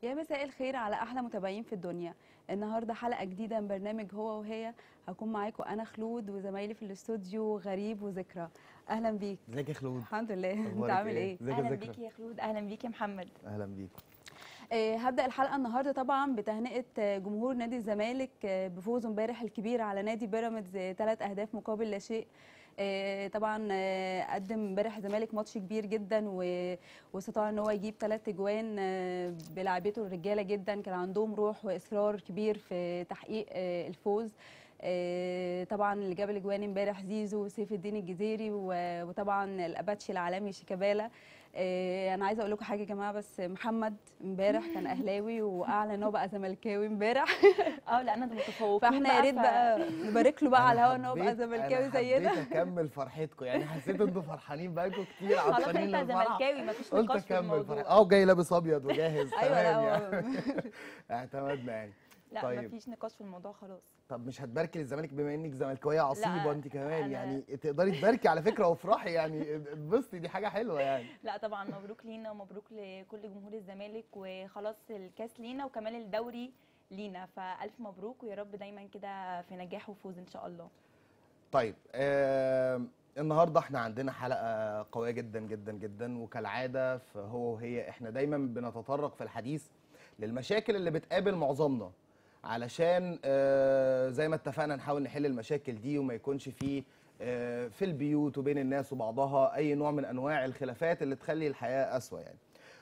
يا مساء الخير على احلى متابعين في الدنيا النهارده حلقه جديده من برنامج هو وهي هكون معاكم انا خلود وزمايلي في الاستوديو غريب وذكرى اهلا بيك ازيك يا خلود الحمد لله انت أخبارك عامل ايه ازيك يا اهلا ذكرى بيك يا خلود اهلا بيك يا محمد اهلا بيك آه، هبدا الحلقه النهارده طبعا بتهنئه آه، جمهور نادي الزمالك آه، بفوزه امبارح الكبير على نادي بيراميدز ثلاث اهداف مقابل لا شيء آه، طبعا آه، قدم امبارح الزمالك ماتش كبير جدا و- واستطاع ان هو يجيب ثلاث اجوان آه، بلعبته الرجاله جدا كان عندهم روح واصرار كبير في تحقيق آه، الفوز آه، طبعا اللي جاب الاجوان امبارح زيزو وسيف الدين الجزيري و- وطبعا الاباتشي العالمي شيكابالا آه، انا عايزه اقول لكم حاجه يا جماعه بس محمد امبارح كان اهلاوي واعلن ان هو بقى زملكاوي امبارح اه لا انا متفوقين فاحنا يا ريت ف- بقى نبارك له بقى على أنا الهوا ان هو بقى حبيت- زملكاوي أنا زينا حبيت اكمل فرحتكم يعني حسيت انتوا فرحانين بقالكم كتير خلاص عطشانين انت للفرح زملكاوي مفيش قلت نقاش في اكمل فرح الموضوع اه جاي لابس ابيض وجاهز ايوه تمام لا يعني هو- اعتمدنا يعني لا طيب. مفيش نقاش في الموضوع خلاص طب مش هتباركي للزمالك بما انك زملكاويه عصيبه لا، انت كمان أنا- يعني تقدري تباركي على فكره وافرحي يعني اتبسطي دي حاجه حلوه يعني لا طبعا مبروك لينا ومبروك لكل جمهور الزمالك وخلاص الكاس لينا وكمان الدوري لينا فالف مبروك ويا رب دايما كده في نجاح وفوز ان شاء الله طيب آه النهارده احنا عندنا حلقه قويه جدا جدا جدا وكالعاده فهو وهي احنا دايما بنتطرق في الحديث للمشاكل اللي بتقابل معظمنا علشان آه زي ما اتفقنا نحاول نحل المشاكل دي وما يكونش فيه آه في البيوت وبين الناس وبعضها اي نوع من انواع الخلافات اللي تخلي الحياه اسوأ يعني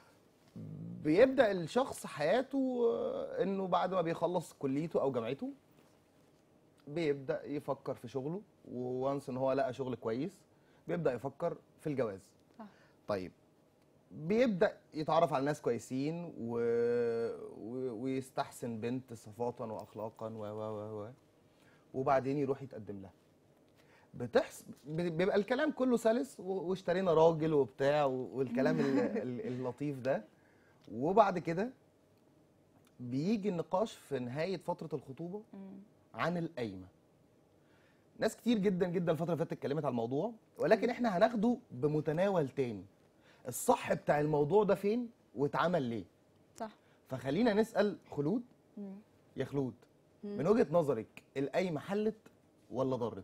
بيبدا الشخص حياته آه، انه بعد ما بيخلص كليته او جامعته بيبدا يفكر في شغله ووانس ان هو لقى شغل كويس بيبدا يفكر في الجواز صح. طيب بيبدا يتعرف على ناس كويسين و... و... ويستحسن بنت صفاتا واخلاقا و و و و وبعدين يروح يتقدم لها بتحس بيبقى الكلام كله سلس و... واشترينا راجل وبتاع و... والكلام ال... ال- اللطيف ده وبعد كده بيجي النقاش في نهايه فتره الخطوبه مم. عن القايمه ناس كتير جدا جدا الفتره اللي فاتت اتكلمت على الموضوع ولكن احنا هناخده بمتناول تاني الصح بتاع الموضوع ده فين واتعمل ليه صح فخلينا نسال خلود مم. يا خلود من وجهه نظرك القايمه حلت ولا ضرت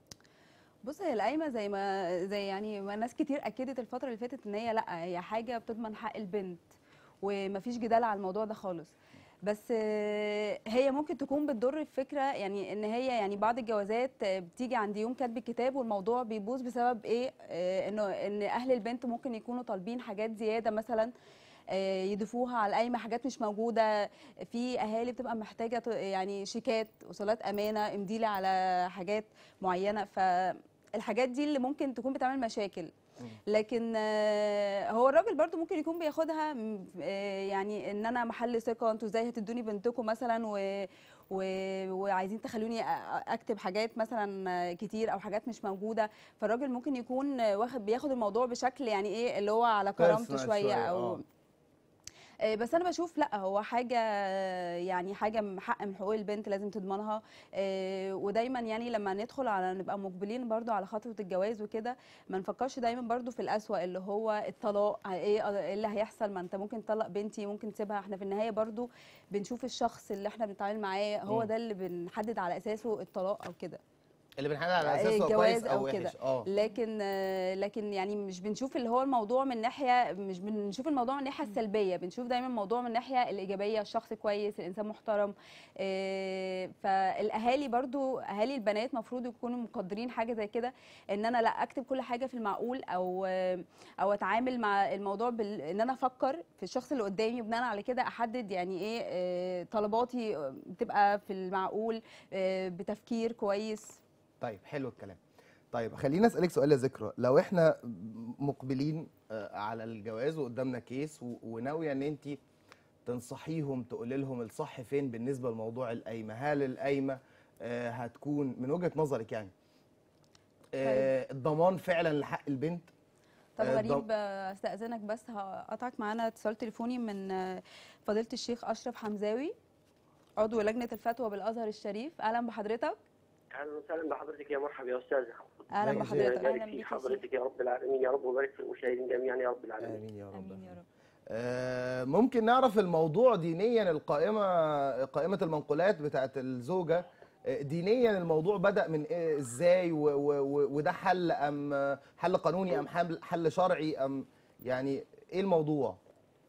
بص هي القايمه زي ما زي يعني ما ناس كتير اكدت الفتره اللي فاتت ان هي لا هي حاجه بتضمن حق البنت ومفيش جدال على الموضوع ده خالص بس آه، هي ممكن تكون بتضر الفكره يعني ان هي يعني بعض الجوازات آه، بتيجي عند يوم كاتب الكتاب والموضوع بيبوظ بسبب ايه آه، انه ان اهل البنت ممكن يكونوا طالبين حاجات زياده مثلا آه، يضيفوها على القايمه حاجات مش موجوده في اهالي بتبقى محتاجه ت- يعني شيكات وصولات امانه امضي لي على حاجات معينه فالحاجات دي اللي ممكن تكون بتعمل مشاكل لكن آه، هو الراجل برضو ممكن يكون بياخدها م- آه، يعني ان انا محل ثقه انتوا ازاي هتدوني بنتكم مثلا و و... وعايزين تخلوني أ- اكتب حاجات مثلا آه، كتير او حاجات مش موجوده فالراجل ممكن يكون آه، واخد بياخد الموضوع بشكل يعني ايه اللي هو على كرامته Personal شويه شوية، او آه. آه، بس انا بشوف لا هو حاجه يعني حاجه من حق من حقوق البنت لازم تضمنها آه، ودايما يعني لما ندخل على نبقى مقبلين برضو على خطوه الجواز وكده ما نفكرش دايما برضو في الأسوأ اللي هو الطلاق ايه إيه اللي هيحصل ما انت ممكن تطلق بنتي ممكن تسيبها احنا في النهايه برضو بنشوف الشخص اللي احنا بنتعامل معاه هو مم. ده اللي بنحدد على اساسه الطلاق او كده اللي بنحدد على اساسه هو الجواز كويس او أو وحش كده. اه لكن آه، لكن يعني مش بنشوف اللي هو الموضوع من ناحيه مش بنشوف الموضوع من الناحيه السلبيه بنشوف دايما الموضوع من الناحيه الايجابيه الشخص كويس الانسان محترم آه، فالاهالي برضو اهالي البنات مفروض يكونوا مقدرين حاجه زي كده ان انا لا اكتب كل حاجه في المعقول او آه، او اتعامل مع الموضوع بال... ان انا افكر في الشخص اللي قدامي وبناء على كده احدد يعني ايه آه، طلباتي آه، بتبقى في المعقول آه، بتفكير كويس طيب حلو الكلام طيب خليني اسالك سؤال يا ذكرى لو احنا مقبلين آه، على الجواز وقدامنا كيس و- وناويه ان انت تنصحيهم تقولي لهم الصح فين بالنسبه لموضوع القايمه هل القايمه آه، هتكون من وجهه نظرك يعني آه، الضمان فعلا لحق البنت طب آه، غريب ضم- آه، استاذنك بس هقطعك معانا اتصال تليفوني من آه، فضيله الشيخ اشرف حمزاوي عضو لجنه الفتوى بالازهر الشريف اهلا بحضرتك اهلا وسهلا بحضرتك يا مرحبا يا استاذه اهلا ازيك يا بحضرتك أهلا يبارك بيك في يا حضرتك يا رب العالمين يا رب وبارك في المشاهدين جميعا يا رب العالمين امين يا رب امين يا رب آه، ممكن نعرف الموضوع دينيا القائمة قائمة المنقولات بتاعت الزوجة آه، دينيا الموضوع بدأ من إيه ازاي و- و- و- وده حل ام آه، حل قانوني ام حل حل شرعي ام يعني ايه الموضوع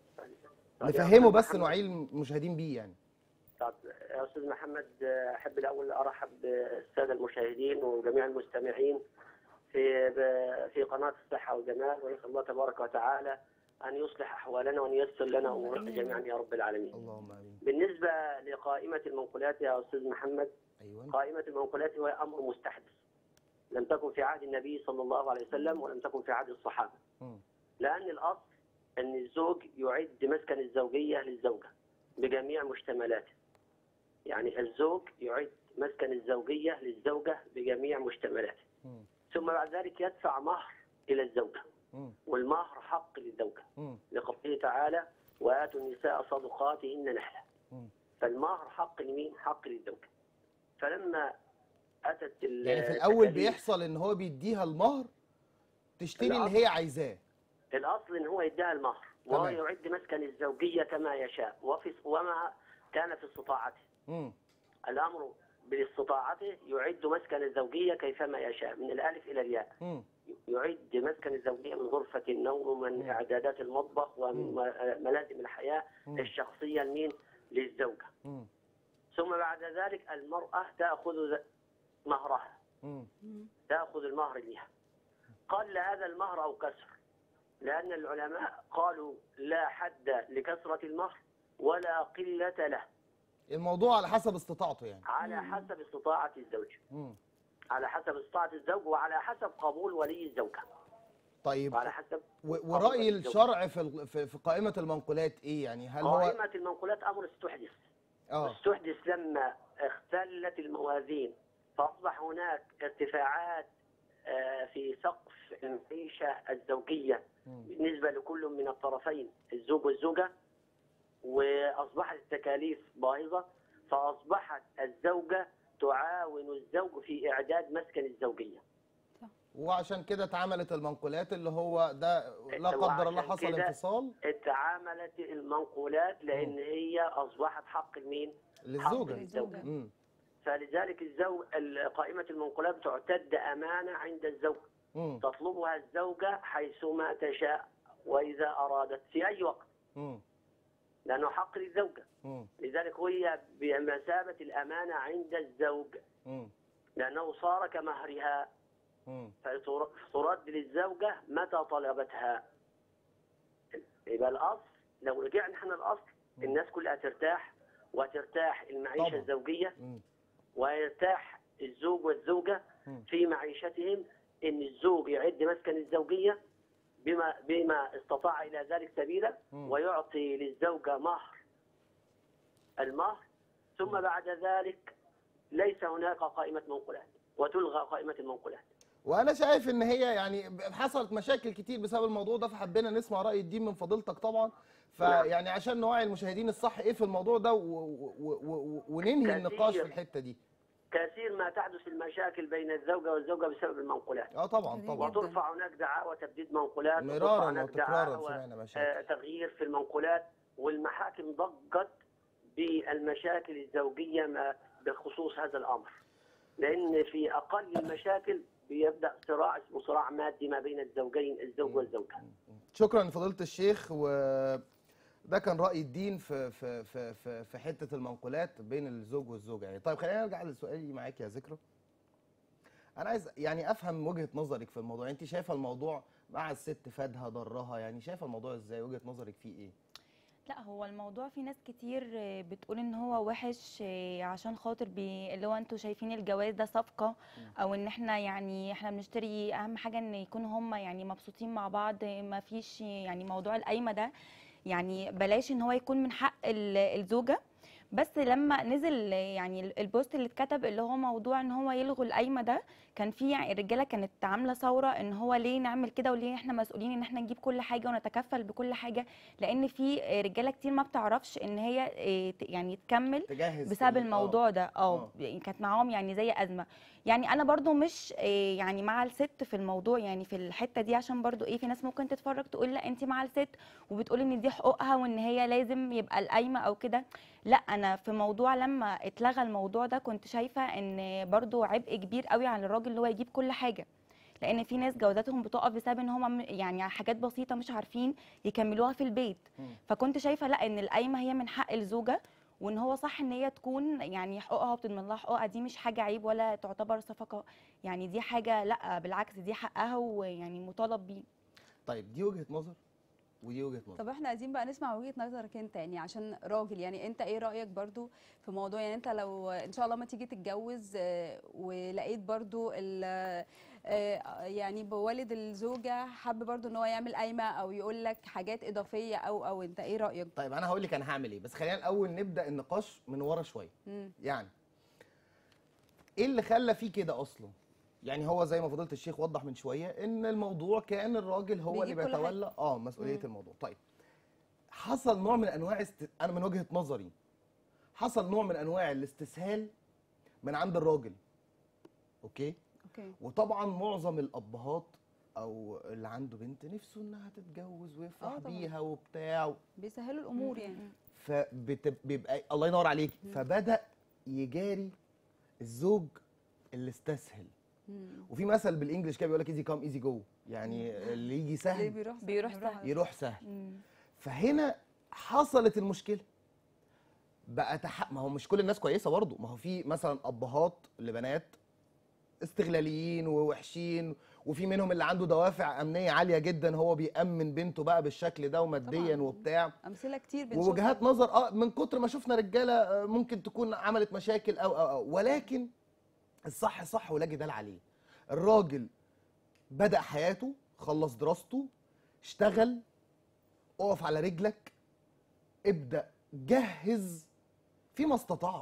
طيب يا نفهمه أستاذ بس محمد. نوعي المشاهدين بيه يعني طب يا استاذ محمد آه، احب الاول ارحب بالساده المشاهدين وجميع المستمعين في ب- في قناه الصحه والجمال ونسال الله تبارك وتعالى ان يصلح احوالنا وان ييسر لنا امورنا جميعا يا رب العالمين. اللهم امين بالنسبه لقائمه المنقولات يا استاذ محمد ايوه قائمه المنقولات هو امر مستحدث. لم تكن في عهد النبي صلى الله عليه وسلم ولم تكن في عهد الصحابه. مم. لأن الأصل أن الزوج يعد مسكن الزوجية للزوجة بجميع مشتملاته يعني الزوج يعد مسكن الزوجية للزوجة بجميع مشتملاته مم. ثم بعد ذلك يدفع مهر إلى الزوجة مم. والمهر حق للزوجة مم. لقوله تعالى وآتوا النساء صدقاتهن نحلة مم. فالمهر حق لمين؟ حق للزوجة فلما أتت ال- يعني في الاول التكاليف- بيحصل ان هو بيديها المهر تشتري اللي الأصل. هي عايزاه الأصل إن هو يديها المهر وهو تمام. يعد مسكن الزوجية كما يشاء وفي وما كان في استطاعته مم. الأمر باستطاعته يعد مسكن الزوجية كيفما يشاء من الألف إلى الياء مم. يعد مسكن الزوجية من غرفة النوم ومن مم. إعدادات المطبخ ومن م- ملازم الحياة مم. الشخصية لمين للزوجة مم. ثم بعد ذلك المرأة تأخذ ذ- مهرها مم. تأخذ المهر لها قل هذا المهر أو كسر لأن العلماء قالوا لا حد لكثرة المهر ولا قلة له الموضوع على حسب استطاعته يعني على حسب استطاعة الزوج مم. على حسب استطاعة الزوج وعلى حسب قبول ولي الزوجة طيب وعلى حسب و- ورأي الشرع في ال- في في قائمة المنقولات ايه يعني هل هو قائمة المنقولات أمر استحدث اه استحدث لما اختلت الموازين فأصبح هناك ارتفاعات آه، في سقف المعيشة الزوجية مم. بالنسبة لكل من الطرفين الزوج والزوجة وأصبحت التكاليف باهظة فأصبحت الزوجة تعاون الزوج في إعداد مسكن الزوجية وعشان كده اتعملت المنقولات اللي هو ده لا قدر الله وعشان حصل كده انفصال اتعاملت المنقولات لأن هي أصبحت حق لمين؟ للزوجة للزوجة. مم. فلذلك الزوج قائمة المنقولات تعتد أمانة عند الزوج مم. تطلبها الزوجة حيثما تشاء وإذا أرادت في أي وقت مم. لأنه حق للزوجة مم. لذلك هي بمثابة الأمانة عند الزوج مم. لأنه صار كمهرها مم. فترد للزوجة متى طلبتها يبقى الأصل لو رجعنا احنا الأصل مم. الناس كلها ترتاح وترتاح المعيشة طبعا. الزوجية مم. ويرتاح الزوج والزوجة مم. في معيشتهم ان الزوج يعد مسكن الزوجيه بما بما استطاع الى ذلك سبيلا مم. ويعطي للزوجه مهر المهر ثم بعد ذلك ليس هناك قائمه منقولات وتلغى قائمه المنقولات وانا شايف ان هي يعني حصلت مشاكل كتير بسبب الموضوع ده فحبينا نسمع راي الدين من فضيلتك طبعا فيعني عشان نوعي المشاهدين الصح ايه في الموضوع ده و- و- و- و- وننهي كثير. النقاش في الحته دي كثير ما تحدث المشاكل بين الزوجه والزوجه بسبب المنقولات اه طبعا كتير طبعا جداً. وترفع هناك دعاوى تبديد منقولات وترفع مرارا هناك وتكرارا دعاوى سمعنا مشاكل آه، تغيير في المنقولات والمحاكم ضجت بالمشاكل الزوجية ما- بخصوص هذا الأمر لأن في أقل المشاكل بيبدأ صراع اسمه صراع مادي ما بين الزوجين الزوج والزوجة شكرا لفضيله الشيخ وده كان راي الدين في في في في, في حته المنقولات بين الزوج والزوجه يعني طيب خلينا نرجع لسؤالي معاك يا ذكرى انا عايز يعني افهم وجهه نظرك في الموضوع انت شايفه الموضوع مع الست فادها ضرها يعني شايفه الموضوع ازاي وجهه نظرك فيه ايه لا هو الموضوع في ناس كتير آه، بتقول ان هو وحش آه، عشان خاطر بي اللي هو انتوا شايفين الجواز ده صفقة او ان احنا يعني احنا بنشتري اهم حاجة ان يكونوا هم يعني مبسوطين مع بعض آه، ما فيش يعني موضوع القايمة ده يعني بلاش ان هو يكون من حق ال- الزوجة بس لما نزل يعني ال- البوست اللي اتكتب اللي هو موضوع ان هو يلغوا القايمه ده كان في يعني الرجاله كانت عامله ثوره ان هو ليه نعمل كده وليه احنا مسؤولين ان احنا نجيب كل حاجه ونتكفل بكل حاجه لان في رجاله كتير ما بتعرفش ان هي إيه، ت- يعني تكمل تجهز بسبب ال- آه. الموضوع ده آه. اه يعني كانت معاهم يعني زي ازمه يعني انا برضو مش إيه، يعني مع الست في الموضوع يعني في الحته دي عشان برضو ايه في ناس ممكن تتفرج تقول لا انت مع الست وبتقول ان دي حقوقها وان هي لازم يبقى القايمه او كده لا انا في موضوع لما اتلغى الموضوع ده كنت شايفه ان برضو عبء كبير قوي على الراجل اللي هو يجيب كل حاجه لان في ناس جوازاتهم بتقف بسبب ان هم يعني حاجات بسيطه مش عارفين يكملوها في البيت مم. فكنت شايفه لا ان القايمه هي من حق الزوجه وان هو صح ان هي تكون يعني حقوقها بتضمن لها حقوقها دي مش حاجه عيب ولا تعتبر صفقه يعني دي حاجه لا بالعكس دي حقها ويعني مطالب بيه طيب دي وجهه نظر ودي وجهه نظر طب احنا عايزين بقى نسمع وجهة نظرك انت يعني عشان راجل يعني انت ايه رأيك برضو في موضوع يعني انت لو ان شاء الله ما تيجي تتجوز آه، ولقيت برضو ال آه، يعني بوالد الزوجة حب برضو ان هو يعمل قايمة او يقول لك حاجات اضافية او او انت ايه رأيك؟ طيب انا هقول لك انا هعمل ايه بس خلينا الاول نبدا النقاش من ورا شويه مم. يعني ايه اللي خلى فيه كده اصلا يعني هو زي ما فضيله الشيخ وضح من شويه ان الموضوع كان الراجل هو اللي بيجيب كل حاجة. بيتولى اه مسؤوليه مم. الموضوع طيب حصل نوع من انواع است... انا من وجهه نظري حصل نوع من انواع الاستسهال من عند الراجل اوكي اوكي وطبعا معظم الابهات او اللي عنده بنت نفسه انها تتجوز ويفرح آه طبعاً. بيها وبتاع بيسهلوا الامور يعني فبيبقى الله ينور عليك فبدا يجاري الزوج اللي استسهل مم. وفي مثل بالانجلش كده بيقول لك ايزي كام ايزي جو يعني اللي يجي ليه سهل بيروح بيروح على سهل. يروح سهل مم. فهنا حصلت المشكله بقى تح... ما هو مش كل الناس كويسه برضه ما هو في مثلا ابهات لبنات استغلاليين ووحشين وفي منهم اللي عنده دوافع امنيه عاليه جدا هو بيامن بنته بقى بالشكل ده وماديا طبعاً. وبتاع امثله كتير بنشوفها ووجهات نظر اه من كتر ما شفنا رجاله آه، ممكن تكون عملت مشاكل او او او ولكن الصح صح ولا جدال عليه الراجل بدا حياته خلص دراسته اشتغل اقف على رجلك ابدا جهز فيما استطعت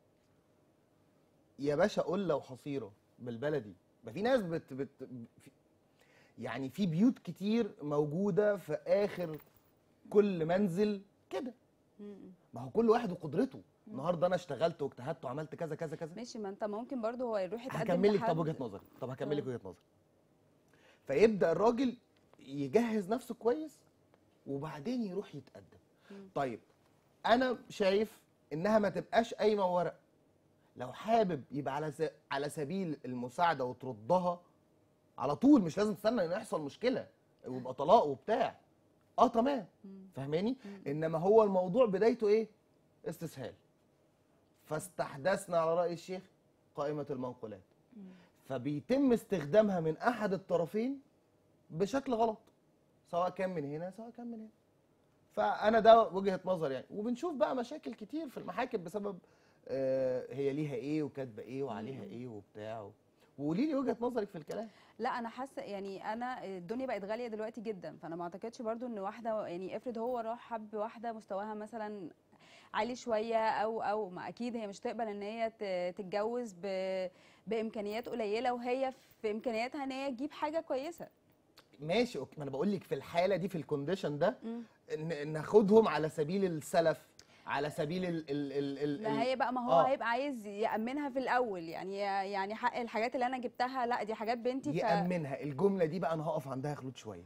يا باشا قله وحصيره بالبلدي ما في ناس بت, بت في يعني في بيوت كتير موجوده في اخر كل منزل كده مم. ما هو كل واحد وقدرته النهارده انا اشتغلت واجتهدت وعملت كذا كذا كذا ماشي ما انت ممكن برضو هو يروح يتقدم هكمل لك طب لحد- وجهه نظري طب هكمل لك آه. وجهه نظري فيبدا الراجل يجهز نفسه كويس وبعدين يروح يتقدم مم. طيب انا شايف انها ما تبقاش قايمه ورق لو حابب يبقى على س... على سبيل المساعده وتردها على طول مش لازم تستنى ان يحصل مشكله ويبقى طلاق وبتاع اه تمام مم. فاهماني مم. انما هو الموضوع بدايته ايه استسهال فاستحدثنا على راي الشيخ قائمه المنقولات فبيتم استخدامها من احد الطرفين بشكل غلط سواء كان من هنا سواء كان من هنا فانا ده وجهه نظر يعني وبنشوف بقى مشاكل كتير في المحاكم بسبب آه هي ليها ايه وكاتبه ايه وعليها مم. ايه وبتاع وقولي لي وجهه نظرك في الكلام لا انا حاسه يعني انا الدنيا بقت غاليه دلوقتي جدا فانا ما اعتقدش برضو ان واحده يعني افرض هو راح حب واحده مستواها مثلا عالي شويه او او ما اكيد هي مش تقبل ان هي ت- تتجوز ب بامكانيات قليله وهي في امكانياتها ان هي تجيب حاجه كويسه ماشي اوكي ما انا بقول لك في الحاله دي في الكونديشن ده مم. ن- ناخدهم على سبيل السلف على سبيل ال ال ال ال ما ال- هي بقى ما هو آه. هيبقى عايز يامنها في الاول يعني يعني حق الحاجات اللي انا جبتها لا دي حاجات بنتي ف يأمنها الجملة دي بقى أنا هقف عندها خلود شوية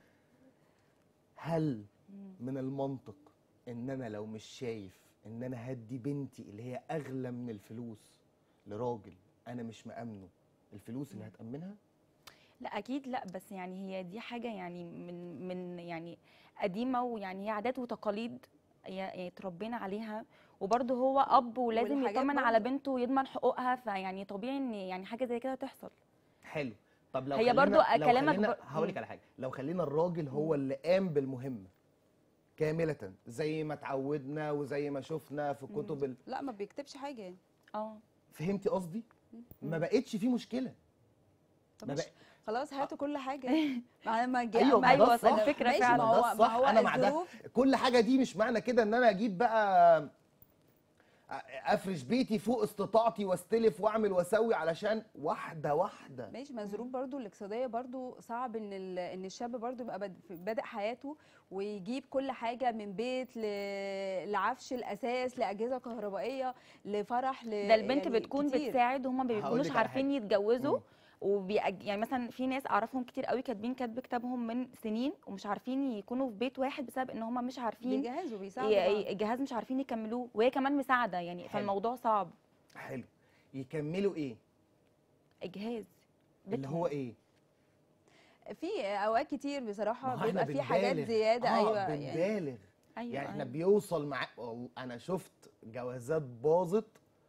هل من المنطق إن أنا لو مش شايف إن أنا هدي بنتي اللي هي أغلى من الفلوس لراجل أنا مش مأمنه الفلوس اللي هتأمنها لا اكيد لا بس يعني هي دي حاجه يعني من من يعني قديمه ويعني هي عادات وتقاليد ي- يعني اتربينا عليها وبرضه هو اب ولازم والحاجات يطمن على برضه- بنته ويضمن حقوقها فيعني طبيعي ان يعني حاجه زي كده تحصل حلو طب لو هي خلينا برضو لو كلامك خلينا بر- هقول لك مم. على حاجة لو خلينا الراجل هو اللي قام بالمهمة كاملة زي ما اتعودنا وزي ما شفنا في كتب ال... لا ما بيكتبش حاجه يعني اه فهمتي قصدي؟ ما بقتش في مشكلة طب ما مش- بق... خلاص هاتوا كل حاجه ما ما جا- ايوه ما أيوة، ده أصل الصح الفكرة ماشي، فعلا. ما ده هو ما الصح هو انا مع ده الظروف كل حاجه دي مش معنى كده ان انا اجيب بقى افرش بيتي فوق استطاعتي واستلف واعمل واسوي علشان واحده واحده ماشي ما الظروف برضو الاقتصاديه برضو صعب ان ال- ان الشاب برضو يبقى باد- بادئ حياته ويجيب كل حاجه من بيت ل... لعفش الاساس لاجهزه كهربائيه لفرح ل... ده البنت يعني بتكون كتير. بتساعد وهم ما هقول بيكونوش لك على عارفين حاجة. يتجوزوا مم. وبيأج... يعني مثلا في ناس اعرفهم كتير قوي كاتبين كاتب كتابهم من سنين ومش عارفين يكونوا في بيت واحد بسبب ان هم مش عارفين بيجهزوا بيساعدوا ي- بعض. الجهاز مش عارفين يكملوه وهي كمان مساعده يعني حلو. فالموضوع صعب حلو يكملوا ايه الجهاز اللي بيتهم. هو ايه في اوقات كتير ما بصراحه هو بيبقى احنا في حاجات بنبالغ. زياده آه ايوه يعني بنبالغ ايوه يعني احنا أيوة. بيوصل مع والله انا شفت جوازات باظت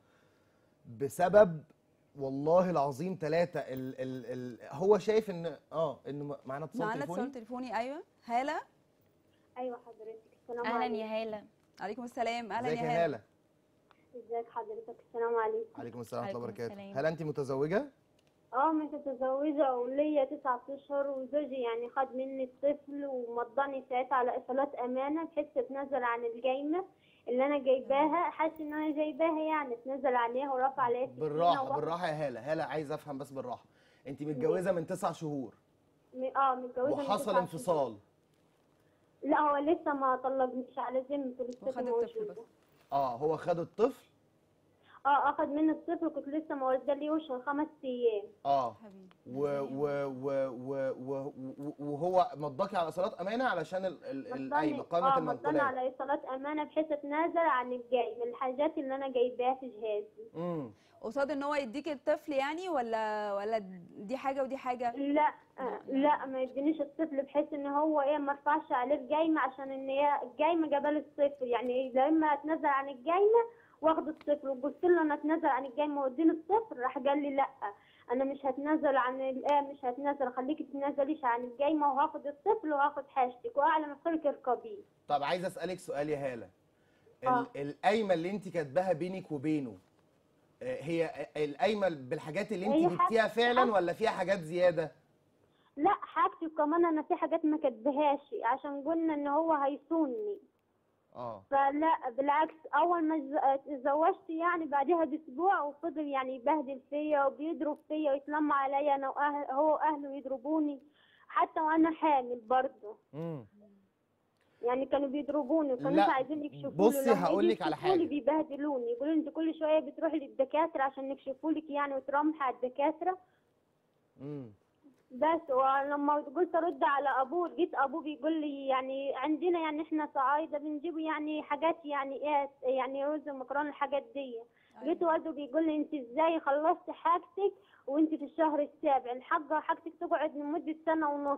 بسبب والله العظيم ثلاثة ال ال ال هو شايف ان اه ان معانا اتصال معانا تليفوني اتصال تليفوني ايوه هاله ايوه حضرتك السلام اهلا عليكم يا هاله عليكم السلام اهلا ازيك يا يا هاله هالة ازيك حضرتك السلام عليكم عليكم السلام ورحمة الله عليكم وبركاته السلام. هل انت متزوجة؟ اه متزوجة وليا تسعة اشهر وزوجي يعني خد مني الطفل ومضاني ساعتها على ايصالات امانة بحيث تتنازل عن الجايمة اللي انا جايباها حاسس ان انا جايباها يعني اتنازل عليها ورفع عليها سكينة بالراحة وواخد- بالراحة يا هالة هالة عايز افهم بس بالراحة انت متجوزة من تسع شهور م- اه متجوزة من وحصل تسعة انفصال لا هو لسه ما طلقنيش على ذمته لسه وخد الطفل موجودة. بس. اه هو خد الطفل اه اخد مني الطفل كنت لسه ما والدليوش خمس ايام اه حبيبي و و و و و و- وهو مضاكي على صلاة امانة علشان ال ال القايمة مضاني قائمة اه مضاني المنقولات على ايصالات امانة بحيث اتنازل عن الجاي من الحاجات اللي انا جايباها في جهازي امم قصاد ان هو يديك الطفل يعني ولا ولا دي حاجه ودي حاجه لا آه، لا ما يدينيش الطفل بحيث ان هو ايه ما ارفعش عليه الجايمه عشان ان هي الجايمه جبل الطفل يعني لما اتنازل عن الجايمه واخد الطفل وقلت له انا اتنازل عن الجايمه واديني الطفل راح قال لي لا انا مش هتنازل عن الايه مش هتنازل خليكي تتنازليش عن الجايمه وهاخد الطفل وهاخد حاجتك واعلى من خيرك اركبيه طب عايز اسالك سؤال يا هاله ال- آه. القايمه اللي انت كاتباها بينك وبينه آه، هي القايمه بالحاجات اللي هي انت حاجة- جبتيها فعلا ولا فيها حاجات زياده لا حاجتي وكمان انا في حاجات ما كاتبهاش عشان قلنا ان هو هيصوني اه فلا بالعكس اول ما ز- اتزوجت يعني بعدها باسبوع وفضل يعني يبهدل فيا وبيضرب فيا ويتلم عليا انا وأهل هو واهله يضربوني حتى وانا حامل برضه امم يعني كانوا بيضربوني وكانوا لا، مش عايزين يكشفوا بصي هقول لك على حاجة. بيبهدلوني يقولوا انت كل شويه بتروحي للدكاتره عشان يكشفوا لك يعني وترمحي على الدكاتره امم بس ولما قلت ارد على ابوه لقيت ابوه بيقول لي يعني عندنا يعني احنا صعايده بنجيب يعني حاجات يعني ايه يعني رز ومكرونه الحاجات دي لقيت والده بيقول لي انت ازاي خلصت حاجتك وانت في الشهر السابع الحاجه حاجتك تقعد لمده سنه ونص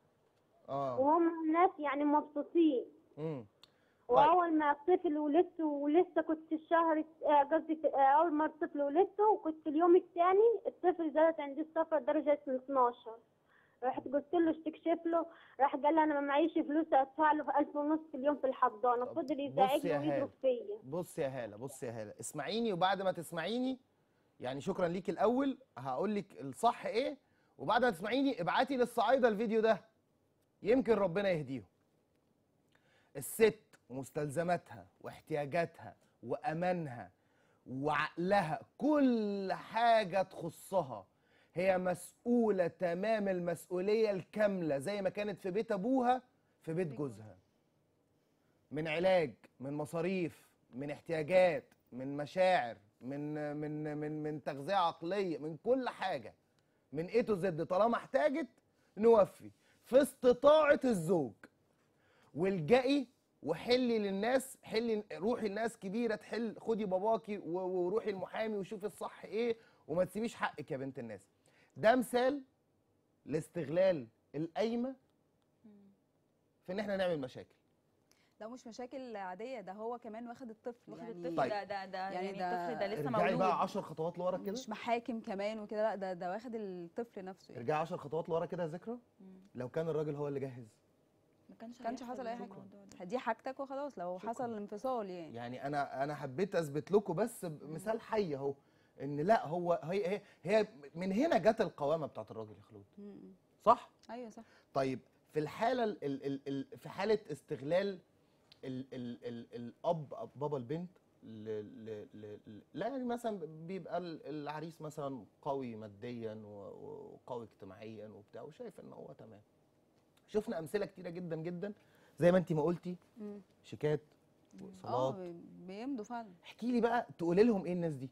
اه وهم الناس يعني مبسوطين امم واول ما الطفل ولدته ولسه كنت في الشهر آه، قصدي في- آه، اول ما الطفل ولدته وكنت في اليوم الثاني الطفل زادت عندي الصفر درجه 12 رحت قلت له استكشف له راح قال لي انا ما معيش فلوس ادفع له 1000 ونص في اليوم في الحضانه طب فضل بصي يزعجني يا ويضرب هالة. فيا بص يا هاله بص يا هاله اسمعيني وبعد ما تسمعيني يعني شكرا ليك الاول هقول لك الصح ايه وبعد ما تسمعيني ابعتي للصعايده الفيديو ده يمكن ربنا يهديهم الست ومستلزماتها واحتياجاتها وامانها وعقلها كل حاجه تخصها هي مسؤوله تمام المسؤوليه الكامله زي ما كانت في بيت ابوها في بيت جوزها من علاج من مصاريف من احتياجات من مشاعر من من من من تغذيه عقليه من كل حاجه من اي تو زد طالما احتاجت نوفي في استطاعه الزوج والجئي وحلي للناس حلي روحي لناس كبيره تحل خدي باباكي و- وروحي المحامي وشوفي الصح ايه وما تسيبيش حقك يا بنت الناس ده مثال لاستغلال القايمه في ان احنا نعمل مشاكل ده مش مشاكل عاديه ده هو كمان واخد الطفل واخد يعني الطفل طيب. ده ده ده يعني يعني, ده الطفل ده لسه ارجعي مولود بقى 10 خطوات لورا كده مش محاكم كمان وكده لا ده ده واخد الطفل نفسه يعني. ارجعي 10 خطوات لورا كده يا ذكرى مم. لو كان الراجل هو اللي جهز ما كانش كانش هيحصل حصل اي حاجه الموضوع ده. دي حاجتك وخلاص لو شكراً. حصل انفصال يعني يعني انا انا حبيت اثبت لكم بس مثال حي اهو ان لا هو هي هي, هي من هنا جت القوامه بتاعت الراجل يا خلود م- م. صح ايوه صح طيب في الحاله ال ال ال ال في حاله استغلال ال ال ال الاب أب- بابا البنت ل... ل... ل... ل- لا يعني مثلا بيبقى ال- العريس مثلا قوي ماديا و- وقوي اجتماعيا وبتاع وشايف ان هو تمام شفنا امثله كتيره جدا جدا زي ما انت ما قلتي مم. شيكات اه واقساط بيمضوا فعلا احكي لي بقى تقولي لهم ايه الناس دي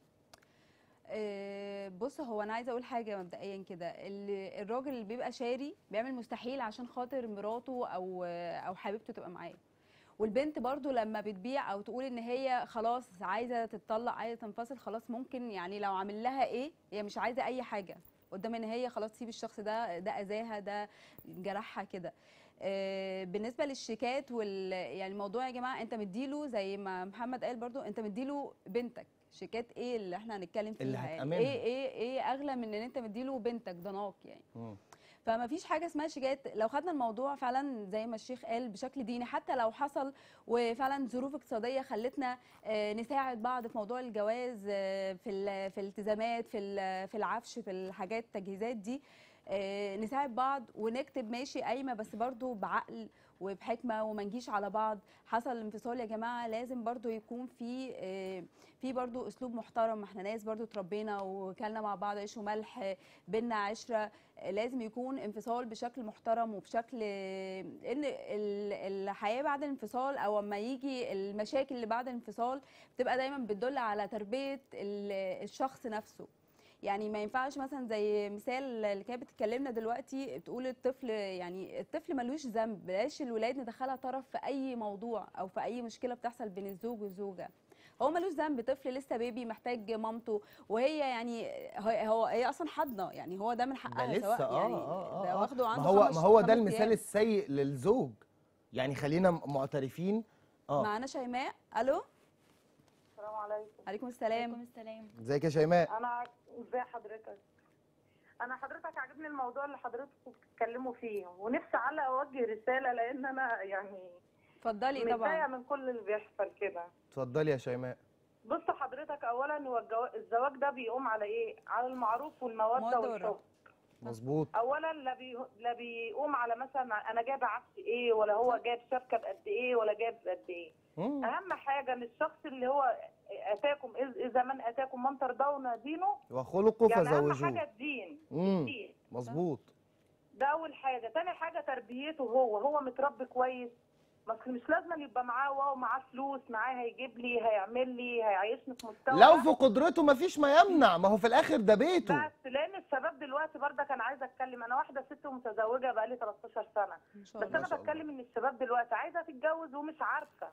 آه، بص هو انا عايزه اقول حاجه مبدئيا كده اللي- الراجل اللي بيبقى شاري بيعمل مستحيل عشان خاطر مراته او او حبيبته تبقى معاه والبنت برضو لما بتبيع او تقول ان هي خلاص عايزه تتطلق عايزه تنفصل خلاص ممكن يعني لو عامل لها ايه هي مش عايزه اي حاجه قدام ان هي خلاص تسيب الشخص ده ده اذاها ده جرحها كده آه، بالنسبه للشيكات وال يعني الموضوع يا جماعه انت مديله زي ما محمد قال برضو انت مديله بنتك شيكات ايه اللي احنا هنتكلم فيها اللي يعني هتأمنها. ايه ايه ايه اغلى من ان انت مديله بنتك ضناك يعني مم. فما فيش حاجه اسمها شيكات لو خدنا الموضوع فعلا زي ما الشيخ قال بشكل ديني حتى لو حصل وفعلا ظروف اقتصاديه خلتنا آه، نساعد بعض في موضوع الجواز آه، في ال- في الالتزامات في ال- في العفش في الحاجات التجهيزات دي آه، نساعد بعض ونكتب ماشي قايمه بس برضو بعقل وبحكمه وما نجيش على بعض حصل انفصال يا جماعه لازم برضو يكون في آه، في برضو اسلوب محترم ما احنا ناس برضو اتربينا وكلنا مع بعض عيش وملح آه، بينا عشره لازم يكون انفصال بشكل محترم وبشكل ان ال- الحياه بعد الانفصال او اما يجي المشاكل اللي بعد الانفصال بتبقى دايما بتدل على تربيه ال- الشخص نفسه يعني ما ينفعش مثلا زي مثال اللي كانت بتتكلمنا دلوقتي تقول الطفل يعني الطفل ملوش ذنب بلاش الولاد ندخلها طرف في اي موضوع او في اي مشكله بتحصل بين الزوج والزوجه هو ملوش ذنب طفل لسه بيبي محتاج مامته وهي يعني هو هو هي اصلا حاضنه يعني هو ده من حقها ده لسه سواء اه يعني اه ده اه واخده ما عنده هو خمس- ما هو ده خمس المثال أيام. السيء للزوج يعني خلينا م- معترفين اه معانا شيماء الو السلام عليكم عليكم السلام عليكم السلام ازيك يا شيماء انا ازي حضرتك انا حضرتك عجبني الموضوع اللي حضرتكم بتتكلموا فيه ونفسي على اوجه رساله لان انا يعني اتفضلي متضايقه طبعا من كل اللي بيحصل كده اتفضلي يا شيماء بص حضرتك اولا هو الجوا- الزواج ده بيقوم على ايه على المعروف والموده مودة والحب ورحمة. مظبوط اولا لا بي... لا بيقوم على مثلا انا جايبه عفش ايه ولا هو جايب شبكه بقد ايه ولا جايب قد ايه مم. اهم حاجه ان الشخص اللي هو اتاكم إذ- اذا من اتاكم من ترضون دينه وخلقه يعني اهم فزوجوه حاجه الدين مم. الدين مظبوط ده اول حاجه تاني حاجه تربيته هو هو متربي كويس بس مش لازم يبقى معاه واو معاه فلوس معاه هيجيب لي هيعمل لي هيعيشني في مستوى لو في قدرته مفيش ما يمنع ما هو في الاخر ده بيته بس لان الشباب دلوقتي برضك انا عايزه اتكلم انا واحده ست متزوجه بقالي 13 سنه ان شاء بس الله انا شاء الله. بتكلم ان الشباب دلوقتي عايزه تتجوز ومش عارفه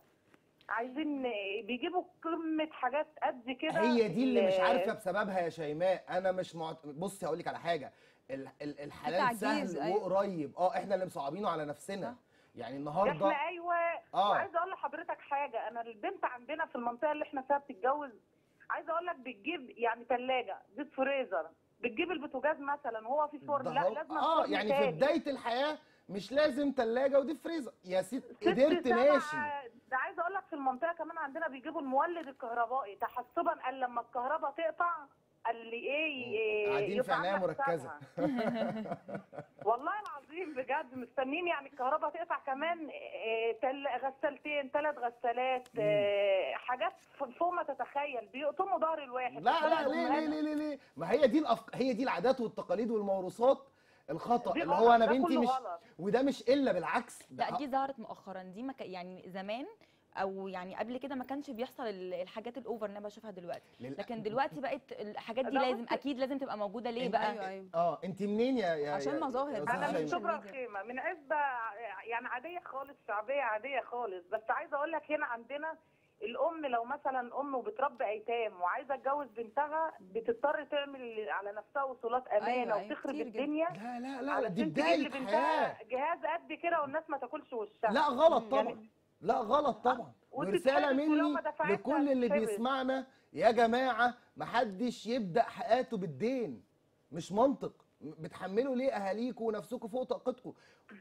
عايزين بيجيبوا قمه حاجات قد كده هي دي اللي مش ال- عارفه بسببها يا شيماء انا مش معت... بصي هقول لك على حاجه ال... ال... الحلال تعجيز، سهل أيوة. وقريب اه احنا اللي مصعبينه على نفسنا صح. يعني النهارده احنا ايوه اه وعايزه اقول لحضرتك حاجه انا البنت عندنا في المنطقه اللي احنا فيها بتتجوز عايزه اقول لك بتجيب يعني ثلاجه ديب فريزر بتجيب البوتاجاز مثلا وهو في فرن ده لا هو- لازم اه فرن يعني في تاني. بدايه الحياه مش لازم ثلاجه وديب فريزر يا ست ست قدرت سبع- ماشي ده عايزه اقول لك في المنطقه كمان عندنا بيجيبوا المولد الكهربائي تحسبا قال لما الكهرباء تقطع قال لي ايه قاعدين في يبقى عناية عندك مركزة. سبعة. والله العظيم بجد مستنين يعني الكهرباء تقطع كمان إيه، تل غسالتين ثلاث غسالات إيه، حاجات فوق ما تتخيل بيقطموا ظهر الواحد لا لا ليه ليه ليه ليه, ليه؟ ما هي دي الأفق... هي دي العادات والتقاليد والموروثات الخطا دي اللي غلط، هو انا ده بنتي كله مش غلط. وده مش الا بالعكس ده لا دي ظهرت مؤخرا دي ما كان- يعني زمان او يعني قبل كده ما كانش بيحصل ال- الحاجات الاوفر اللي انا بشوفها دلوقتي لل- لكن دلوقتي بقت الحاجات دي لا لازم بصي- اكيد لازم تبقى موجوده ليه انت- بقى ايوه ايوه اه انت منين يا يا عشان يا- مظاهر يا بقى. أستاذة انا من شيماء؟ شبرا ميديا. الخيمه من عزبه يعني عاديه خالص شعبيه عاديه خالص بس عايزه اقول لك هنا عندنا الام لو مثلا ام وبتربي ايتام وعايزه تجوز بنتها بتضطر تعمل على نفسها وصولات امانه أيوة، أيوة، وتخرب كتير جدا. الدنيا لا لا لا لا علشان دي تجيب بدايه لبنتها حياه جهاز قد كده والناس ما تاكلش وشها لا غلط مم. طبعا لا غلط طبعا وتتحبس ورساله ولو مني ما دفعتش لكل اللي هتتحبس. بيسمعنا يا جماعه محدش يبدا حياته بالدين مش منطق بتحملوا ليه اهاليكم ونفسكم فوق طاقتكم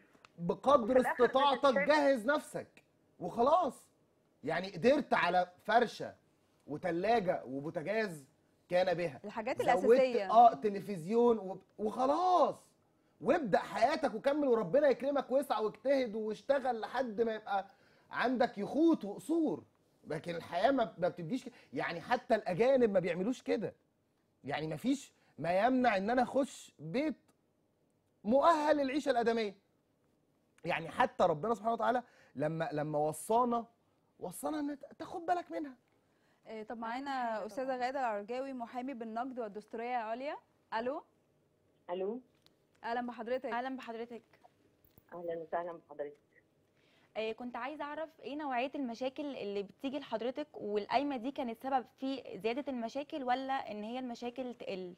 بقدر وفي الآخر استطاعتك بتتحبس. جهز نفسك وخلاص يعني قدرت على فرشه وتلاجة وبوتاجاز كان بها الحاجات زودت الاساسيه اه تلفزيون وب- وخلاص وابدا حياتك وكمل وربنا يكرمك واسعى واجتهد واشتغل لحد ما يبقى عندك يخوت وقصور لكن الحياه ما ما بتبديش كده. يعني حتى الاجانب ما بيعملوش كده يعني ما فيش ما يمنع ان انا اخش بيت مؤهل للعيشه الادميه يعني حتى ربنا سبحانه وتعالى لما لما وصانا وصانا ان تاخد بالك منها آه، طب معانا استاذه غاده العرجاوي محامي بالنقد والدستوريه العليا الو الو اهلا بحضرتك اهلا بحضرتك اهلا وسهلا بحضرتك آه، كنت عايزه اعرف ايه نوعيه المشاكل اللي بتيجي لحضرتك والقايمه دي كانت سبب في زياده المشاكل ولا ان هي المشاكل تقل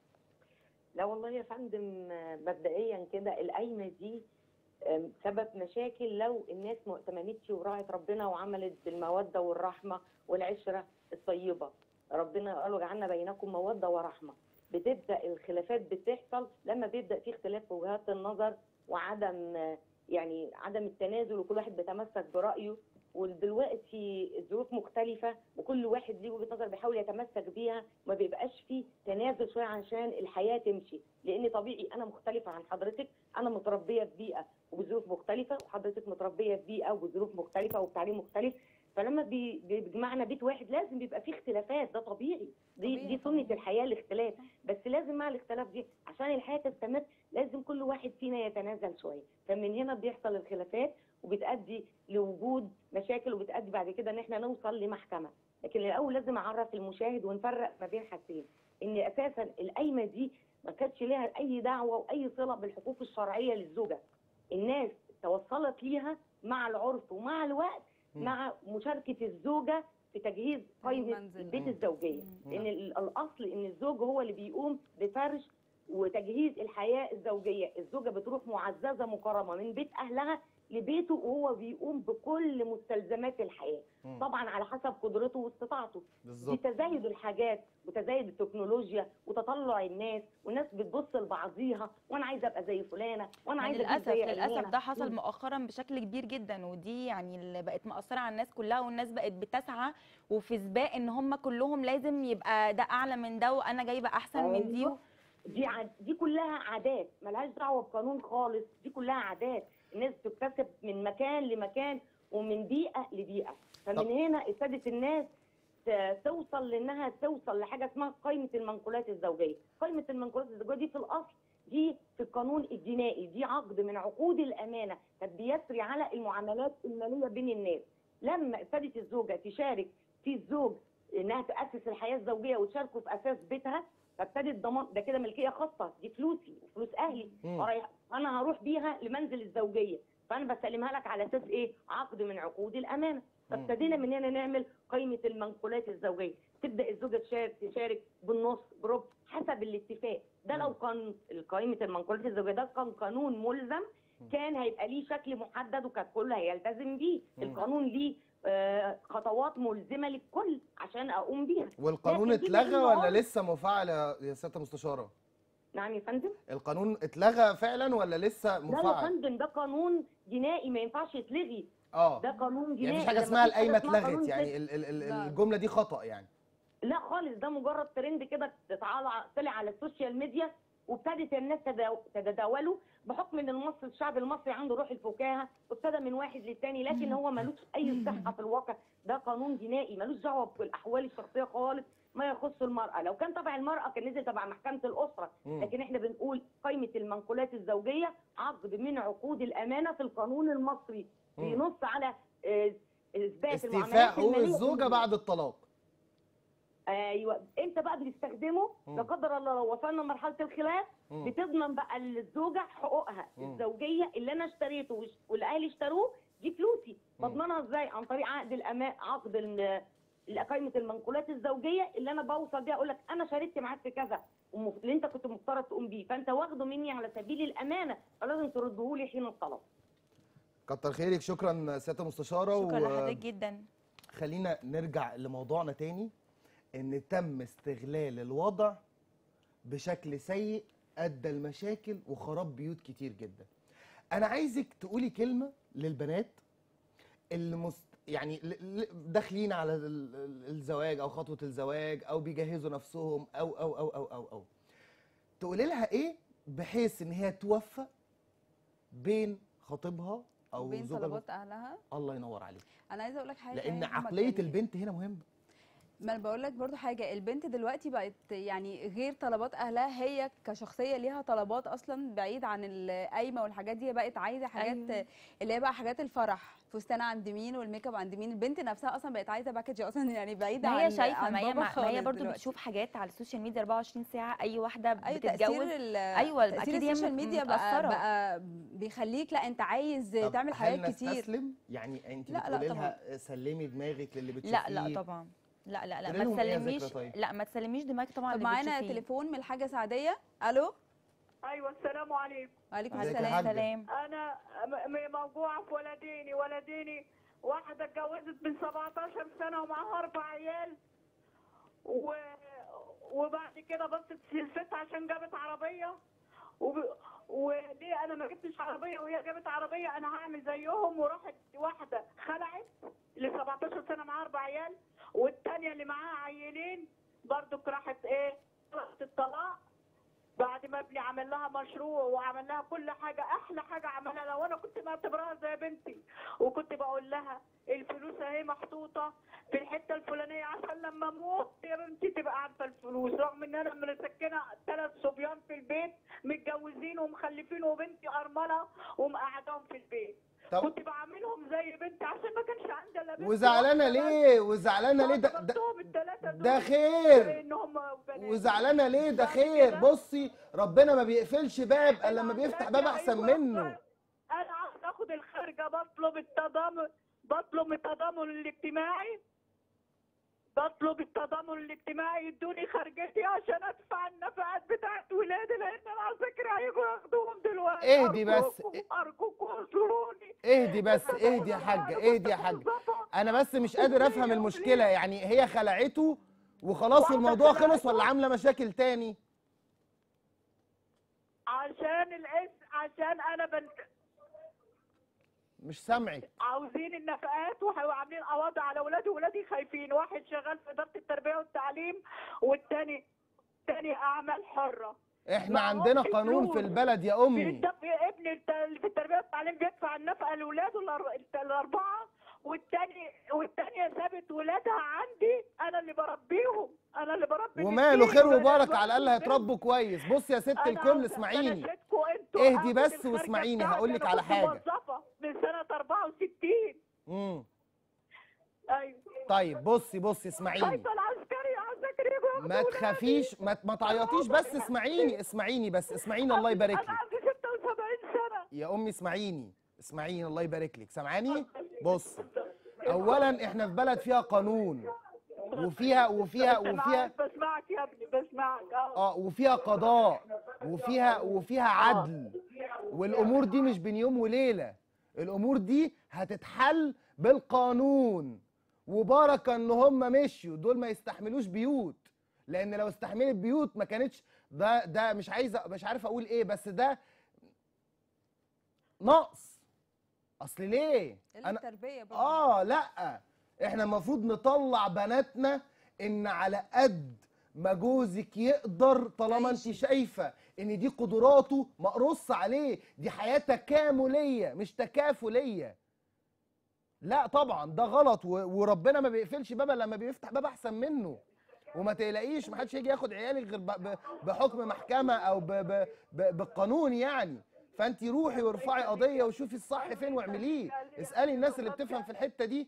لا والله يا فندم آه، مبدئيا كده القايمه دي آم، سبب مشاكل لو الناس ما ائتمنتش وراعت ربنا وعملت بالموده والرحمه والعشره الطيبه ربنا قال وجعلنا بينكم موده ورحمه بتبدا الخلافات بتحصل لما بيبدا في اختلاف في وجهات النظر وعدم آه، يعني عدم التنازل وكل واحد بيتمسك برايه ودلوقتي الظروف مختلفه وكل واحد ليه وجهه نظر بيحاول يتمسك بيها ما بيبقاش فيه تنازل شويه عشان الحياه تمشي لان طبيعي انا مختلفه عن حضرتك انا متربيه في بيئه وبظروف مختلفه وحضرتك متربيه في بيئه وبظروف مختلفه وبتعليم مختلف فلما بي- بيجمعنا بيت واحد لازم بيبقى فيه اختلافات ده طبيعي دي طبيعي دي طبعاً. سنه الحياه الاختلاف بس لازم مع الاختلاف دي عشان الحياه تستمر لازم كل واحد فينا يتنازل شويه فمن هنا بيحصل الخلافات وبتؤدي لوجود مشاكل وبتؤدي بعد كده ان احنا نوصل لمحكمه لكن الاول لازم اعرف المشاهد ونفرق ما بين حاجتين ان اساسا القايمه دي ما كانتش ليها اي دعوه واي صله بالحقوق الشرعيه للزوجه الناس توصلت ليها مع العرف ومع الوقت مم. مع مشاركه الزوجه في تجهيز قائمه المنزل. البيت مم. الزوجيه مم. لان ال- الاصل ان الزوج هو اللي بيقوم بفرش وتجهيز الحياه الزوجيه الزوجه بتروح معززه مكرمه من بيت اهلها لبيته وهو بيقوم بكل مستلزمات الحياه مم. طبعا على حسب قدرته واستطاعته بالظبط بتزايد الحاجات وتزايد التكنولوجيا وتطلع الناس والناس بتبص لبعضيها وانا عايزه ابقى زي فلانه وانا يعني عايزه أجيب للاسف زي للاسف علانة. ده حصل مم. مؤخرا بشكل كبير جدا ودي يعني اللي بقت مأثره على الناس كلها والناس بقت بتسعى وفي سباق ان هم كلهم لازم يبقى ده اعلى من ده وانا جايبه احسن من دي أيوة. دي عاد دي كلها عادات ملهاش دعوه بقانون خالص دي كلها عادات الناس بتكتسب من مكان لمكان ومن بيئه لبيئه فمن طب. هنا ابتدت الناس ت- توصل لانها توصل لحاجه اسمها قائمه المنقولات الزوجيه قائمه المنقولات الزوجيه دي في الاصل دي في القانون الجنائي دي عقد من عقود الامانه كانت بيسري على المعاملات الماليه بين الناس لما ابتدت الزوجه تشارك في الزوج انها تاسس الحياه الزوجيه وتشاركه في اساس بيتها فابتدت ضمان ده كده ملكيه خاصه دي فلوسي وفلوس اهلي مم. ورايح- انا هروح بيها لمنزل الزوجيه فانا بسلمها لك على اساس ايه عقد من عقود الامانه فابتدينا من هنا نعمل قائمه المنقولات الزوجيه تبدا الزوجه تشارك تشارك بالنص بربع حسب الاتفاق ده لو كان قائمه المنقولات الزوجيه ده كان قانون ملزم كان هيبقى ليه شكل محدد وكان الكل هيلتزم بيه مم. القانون ليه آه، خطوات ملزمه للكل عشان اقوم بيها والقانون لكن دي اتلغى بقى ولا النهار- لسه مفعل يا يا سياده المستشاره نعم يا فندم القانون اتلغى فعلا ولا لسه لا يا مفعل فندم ده قانون جنائي ما ينفعش يتلغي اه ده قانون جنائي يعني مفيش حاجه لما اسمها فيش حاجة القايمه اسمها قانون اتلغت يعني جنائي. ال ال ال لا. الجمله دي خطا يعني لا خالص ده مجرد ترند كده طلع طلع على السوشيال ميديا وابتدت الناس تداو- تتداوله بحكم ان المصري الشعب المصري عنده روح الفكاهه وابتدى من واحد للتاني لكن هو ملوش اي صحه في الواقع ده قانون جنائي ملوش دعوه بالاحوال الشخصيه خالص ما يخص المراه لو كان تبع المراه كان نزل تبع محكمه الاسره مم. لكن احنا بنقول قائمه المنقولات الزوجيه عقد من عقود الامانه في القانون المصري مم. بينص على آه، اثبات استيفاء المعاملات حقوق المالية الزوجه بالزوج. بعد الطلاق ايوه انت بقى بتستخدمه مم. لا قدر الله لو وصلنا لمرحله الخلاف مم. بتضمن بقى للزوجه حقوقها مم. الزوجيه اللي انا اشتريته وش- والاهلي اشتروه دي فلوسي مم. بضمنها ازاي عن طريق عقد الأما... عقد ال- قائمه المنقولات الزوجيه اللي انا بوصل بيها اقول لك انا شاركت معاك في كذا ومف- اللي انت كنت مفترض تقوم بيه فانت واخده مني على سبيل الامانه فلازم ترده لي حين الطلب كتر خيرك شكرا سياده المستشاره شكرا لحضرتك جدا خلينا نرجع لموضوعنا تاني ان تم استغلال الوضع بشكل سيء ادى لمشاكل وخراب بيوت كتير جدا انا عايزك تقولي كلمه للبنات اللي مست... يعني ل- ل- داخلين على ال- ال- الزواج او خطوه الزواج او بيجهزوا نفسهم او او او او او, أو. تقولي لها ايه بحيث ان هي توفق بين خطيبها او بين زوجها طلبات اهلها الله ينور عليك انا عايزه اقول لك حاجه لان يا محمد، عقليه يعني البنت هنا مهمه ما انا بقول لك برضو حاجه البنت دلوقتي بقت يعني غير طلبات اهلها هي كشخصيه ليها طلبات اصلا بعيد عن القايمه والحاجات دي بقت عايزه حاجات أيوة. اللي هي بقى حاجات الفرح فستان عند مين والميك اب عند مين البنت نفسها اصلا بقت عايزه باكج اصلا يعني بعيده ما عن هي شايفه عن ما هي بابا ما ما هي خالص برضو دلوقتي. بتشوف حاجات على السوشيال ميديا 24 ساعه اي واحده اي بتتجوز تاثير ال- أيوة، تاثير أكيد هي السوشيال مت- ميديا بقى, متأثرة. بقى بيخليك لا انت عايز طب تعمل هل حاجات كتير نستسلم يعني انت لا، لا بتقولي طبعاً. لها سلمي دماغك للي بتشوفيه لا لا طبعا لا لا لا قولي ما لهم إيه يا تسلميش ذكرى طيب؟ لا ما تسلميش دماغك طبعا طب اللي معانا بتشوفيه. تليفون من الحاجه سعديه الو ايوه السلام عليكم وعليكم ازيك يا السلام حاجة؟ سلام انا م- م- موجوعه في ولديني ولديني واحده اتجوزت من 17 سنه ومعاها اربع عيال و... وبعد كده بصت في الست عشان جابت عربيه وب... وليه انا ما جبتش عربيه وهي جابت عربيه انا هعمل زيهم وراحت واحده خلعت اللي 17 سنه معاها اربع عيال والثانيه اللي معاها عيلين برضك راحت ايه راحت الطلاق بعد ما ابني عمل لها مشروع وعمل لها كل حاجه احلى حاجه عملها لها وانا كنت معتبرها زي بنتي وكنت بقول لها الفلوس اهي محطوطه في الحته الفلانيه عشان لما اموت يا بنتي تبقى عارفه الفلوس رغم ان انا مسكنه ثلاث صبيان في البيت متجوزين ومخلفين وبنتي ارمله ومقعداهم في البيت طب كنت بعاملهم زي بنتي عشان ما كانش عندي الا بنت وزعلانه واحدة بس. ليه وزعلانه ليه ده, ده, وعجبتهم التلاتة دول ده خير لأنهم بنات. وزعلانه ليه ده بعد خير كده- بصي ربنا ما بيقفلش باب الا لما أنا بيفتح عشان باب احسن أيوة، منه انا عاوز اخد الخارجه بطلب التضامن بطلب التضامن الاجتماعي بطلب التضامن الاجتماعي يدوني خارجتي عشان ادفع النفقات بتاعت ولادي لان انا فاكر هيجوا ياخدوهم دلوقتي اهدي بس. أرجوكم- ارجوكم اصلوني اهدي بس اهدي يا حاجه اهدي يا حاجه انا بس مش قادر افهم المشكله يعني هي خلعته وخلاص والموضوع خلص ولا عامله مشاكل تاني عشان الاس عشان انا بنت مش سامعك عاوزين النفقات وح- وعاملين قواضي على اولادي واولادي خايفين واحد شغال في اداره التربيه والتعليم والتاني تاني اعمال حره احنا معهمش عندنا قانون في فلوس. البلد يا في امي الت- ابن الت- اللي في التربيه والتعليم بيدفع النفقه لاولاده الأر- الت- الاربعه والتاني والتانيه سابت ولادها عندي انا اللي بربيهم انا اللي بربي وماله الاتنين خير وأنا وبركه دلوقتي على الاقل البنت. هيتربوا كويس بص يا ست أنا الكل عاوزة اسمعيني بناشدكوا انتوا اهدي آخد بس الخارجة واسمعيني، بتاعتي. هقولك أنا على كنت حاجة. موظفة من سنة 64 امم ايوه طيب بصي بصي اسمعيني خايفة العسكري عسكري يجوا ياخدوا ما ولادي. تخافيش ما, ما تعيطيش بس اسمعيني اسمعيني بس اسمعيني الله يبارك انا لك عندي 76 سنة يا امي اسمعيني اسمعيني الله يبارك لك سامعاني بص اولا احنا في بلد فيها قانون وفيها وفيها أنت وفيها معاك، بسمعك يا ابني بسمعك اه اه وفيها قضاء وفيها وفيها عدل والامور دي مش بين يوم وليله الامور دي هتتحل بالقانون وبركه ان هم مشيوا دول ما يستحملوش بيوت لان لو استحملت بيوت ما كانتش ده ده مش عايز مش عارف اقول ايه بس ده نقص اصل ليه قله انا التربيه برضو اه لا احنا المفروض نطلع بناتنا ان على قد ما جوزك يقدر طالما انت عيشي. شايفه ان دي قدراته مقرص عليه دي حياه تكامليه مش تكافليه لا طبعا ده غلط و- وربنا ما بيقفلش باب إلا لما بيفتح باب احسن منه وما تقلقيش ما حدش يجي ياخد عيالك غير ب- ب- بحكم محكمه او ب- ب- ب- بالقانون يعني فانت روحي وارفعي قضيه وشوفي الصح فين واعمليه اسالي الناس اللي بتفهم في الحته دي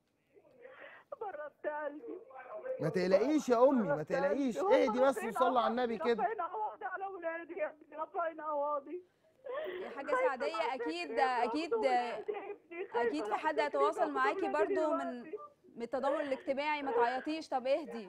بردت قلبي ما تقلقيش يا امي ما تقلقيش اهدي بس وصلي على النبي كده ربنا قواضي على اولادي يا ابني ربنا قواضي يا حاجه سعديه اكيد اكيد اكيد في حد هيتواصل معاكي برضو من من التضامن الاجتماعي ما تعيطيش طب اهدي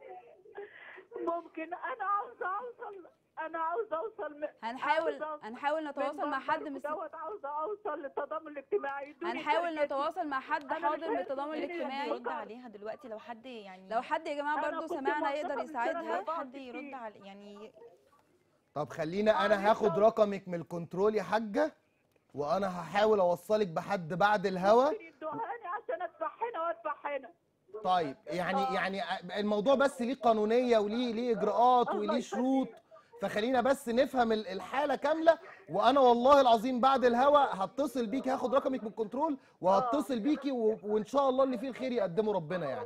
ممكن انا عاوزه اوصل انا عاوزه اوصل م... هنحاول عاوزة أوصل هنحاول نتواصل مع حد من من دوت عاوزه اوصل للتضامن الاجتماعي يدوني هنحاول خارجتي. نتواصل مع حد أنا حاضر مش من عايزة التضامن الدنيا الاجتماعي يرد عليها دلوقتي لو حد يعني لو حد يا جماعه أنا برضو كنت سمعنا موظفة يقدر من سنة يساعدها أربعة حد يرد وستين. على يعني طب خلينا انا هاخد رقمك من الكنترول يا حاجه وانا هحاول اوصلك بحد بعد الهوا ممكن يدوهاني عشان ادفع هنا وادفع هنا طيب يعني يعني الموضوع بس ليه قانونيه وليه ليه اجراءات الله وليه يخليك. شروط فخلينا بس نفهم ال- الحاله كامله وانا والله العظيم بعد الهوا هتصل بيكي هاخد رقمك من الكنترول وهتصل بيكي و... وان شاء الله اللي فيه الخير يقدمه ربنا يعني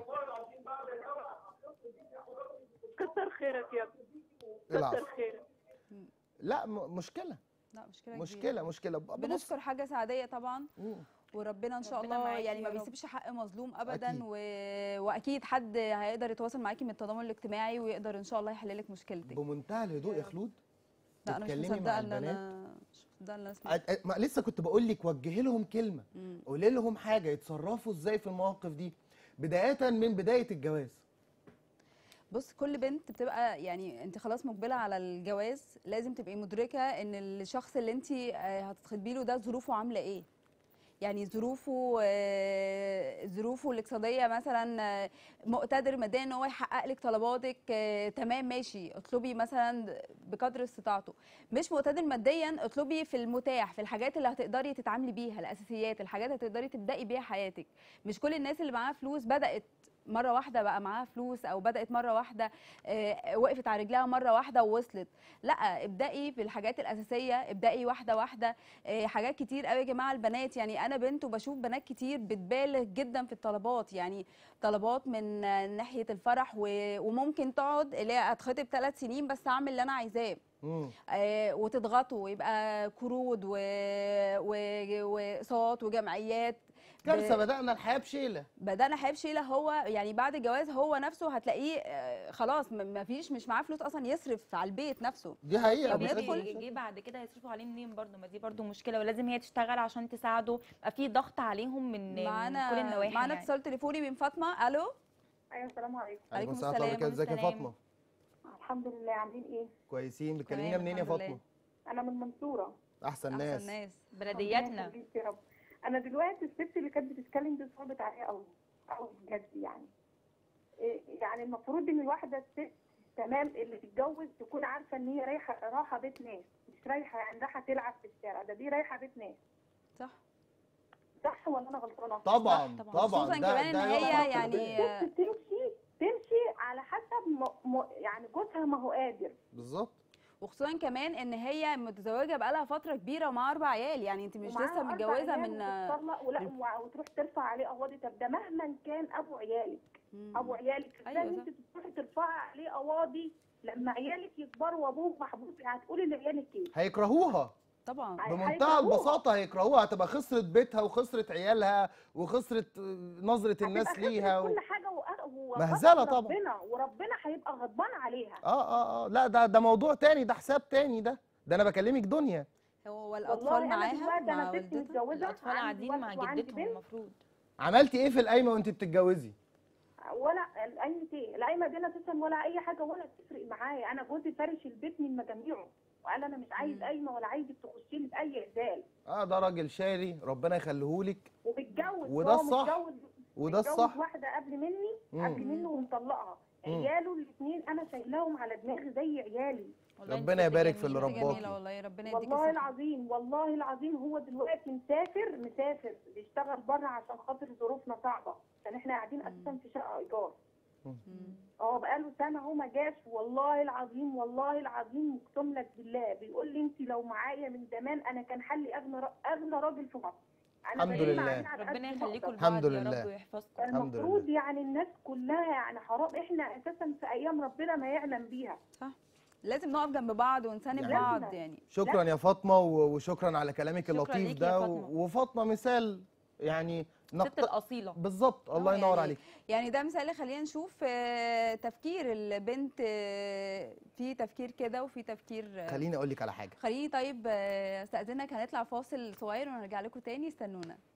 كتر خيرك يا ابني العفو. كتر خيرك لا م... مشكله لا مشكله كبيرة. مشكله مشكله ب- ببص بنشكر حاجه سعديه طبعا مم. وربنا ان شاء ربنا الله معاكي يعني ما يا رب. بيسيبش حق مظلوم ابدا أكيد. و... واكيد حد هيقدر يتواصل معاكي من التضامن الاجتماعي ويقدر ان شاء الله يحل لك مشكلتك بمنتهى الهدوء يا خلود لا انا مش تتكلمي مع مصدقه ان البنات انا مش مصدقه ان انا سمعت أ- أ- ما لسه كنت بقول لك وجهي لهم كلمه مم. قولي لهم حاجه يتصرفوا ازاي في المواقف دي بدايه من بدايه الجواز بص كل بنت بتبقى يعني انت خلاص مقبله على الجواز لازم تبقي مدركه ان الشخص اللي انت هتتخطبي له ده ظروفه عامله ايه يعني ظروفه آه، ظروفه الاقتصاديه مثلا آه، مقتدر ماديا ان هو يحقق لك طلباتك آه، تمام ماشي اطلبي مثلا بقدر استطاعته مش مقتدر ماديا اطلبي في المتاح في الحاجات اللي هتقدري تتعاملي بيها الاساسيات الحاجات اللي هتقدري تبداي بيها حياتك مش كل الناس اللي معاها فلوس بدات مره واحده بقى معاها فلوس او بدات مره واحده آه، وقفت على رجلها مره واحده ووصلت لا ابدأي بالحاجات الأساسية ابدأي واحدة واحدة آه، حاجات كتير قوي يا جماعة البنات يعني أنا بنت وبشوف بنات كتير بتبالغ جدا في الطلبات يعني طلبات من آه، ناحية الفرح و- وممكن تقعد اللي هي هتخطب ثلاث سنين بس أعمل اللي أنا عايزاه مم. آه، وتضغطوا ويبقى قروض و- و- واقساط وجمعيات كارثه ب- بدانا الحياه بشيله بدأنا حياة شيلة هو يعني بعد الجواز هو نفسه هتلاقيه آه، خلاص م- مفيش مش معاه فلوس أصلا يصرف على البيت نفسه دي حقيقه طب بجد. ندخل؟ جه بعد كده هيصرفوا عليه منين برضه ما دي برضه مشكله ولازم هي تشتغل عشان تساعده يبقى في ضغط عليهم من, من معانا كل النواحي معانا يعني. اتصال تليفوني من فاطمه الو ايوه السلام عليكم عليكم السلام ورحمة الله السلام. وبركاته. ازيك يا السلام. فاطمه الحمد لله عاملين ايه كويسين بتكلمينا منين يا الحمد فاطمه لله. انا من المنصوره احسن احسن ناس ناس بلدياتنا ربنا يخليك يا رب انا دلوقتي الست اللي كانت بتتكلم دي صعبت عليا قوي قوي بجد يعني إيه يعني المفروض ان الواحده الست تمام اللي تتجوز تكون عارفه ان هي رايحه رايحه بيت ناس مش رايحه يعني رايحه تلعب في الشارع ده دي رايحه بيت ناس صح صح ولا انا غلطانه؟ طبعا طبعاً. طبعا خصوصا ده كمان ده ان يقف هي على يعني التربية. الست تمشي تمشي على حسب م... م... يعني جوزها ما هو قادر بالظبط وخصوصا كمان ان هي متزوجه بقالها فتره كبيره ومعاها اربع عيال يعني انت مش ومعاها لسه أربع متجوزه عيال من وتطلق ولا وع- وتروح ترفع عليه قواضي طب ده مهما كان ابو عيالك مم. ابو عيالك ازاي أيوة انت تروحي ترفعي عليه قواضي لما عيالك يكبروا وابوه محبوس هتقولي لعيالك ايه؟ هيكرهوها طبعا هي- بمنتهى هيكرهوها. البساطه هيكرهوها هتبقى خسرت بيتها وخسرت عيالها وخسرت آه، نظره الناس هتبقى ليها خسرت و... كل حاجه وأ- وغضب مهزلة طبعا. ربنا وربنا هيبقى غضبان عليها اه اه اه لا ده ده موضوع تاني ده حساب تاني ده ده انا بكلمك دنيا هو والله الاطفال أنا معاها دلوقتي مع أنا ست والدتها متجوزة الاطفال عندي قاعدين ولد مع وعندي جدتهم بنت. المفروض عملتي ايه في القايمه وانت بتتجوزي ولا القايمة ايه؟ القايمة دي لا تسلم ولا أي حاجة ولا تفرق معايا، أنا جوزي فارش البيت من مجاميعه، وقال أنا مش عايز مم. قايمة ولا عايزك تخشي لي بأي عزال، اه ده راجل شاري ربنا يخليهولك ومتجوز وده هو الصح. متجوز وده متجوز الصح واحدة قبل مني مم. قبل منه ومطلقها، مم. عياله الاثنين أنا شايلاهم على دماغي زي عيالي، والله ربنا انت ست يبارك في جميلة. اللي دي رباكي. جميله والله ربنا يديك والله الصحه العظيم والله العظيم هو دلوقتي مسافر مسافر بيشتغل بره عشان خاطر ظروفنا صعبة، عشان احنا قاعدين أساسا في شقة إيجار. مم. اه بقاله سنه اهو ما جاش والله العظيم والله العظيم مقسم لك بالله بيقول لي انت لو معايا من زمان انا كان حلي اغنى را- اغنى راجل في مصر انا الحمد بقيت لله. قاعدين على قد ربنا ما يخليكم أقدر. لبعض الحمد يا لله. رب ويحفظكم الحمد المفروض يعني الناس كلها يعني حرام احنا اساسا في ايام ربنا ما يعلم بيها لازم نقف جنب بعض ونساند يعني- بعض يعني شكرا يا فاطمه و- وشكرا على كلامك شكرا اللطيف ليكي ده يا و- فاطمة. وفاطمه مثال يعني الست نقط... الاصيله بالظبط الله آه، ينور يعني عليك يعني ده مثال خلينا نشوف آه، تفكير البنت آه، في تفكير كده وفي تفكير آه، خليني اقول لك على حاجه خليني طيب آه، استاذنك هنطلع فاصل صغير ونرجع لكم تاني استنونا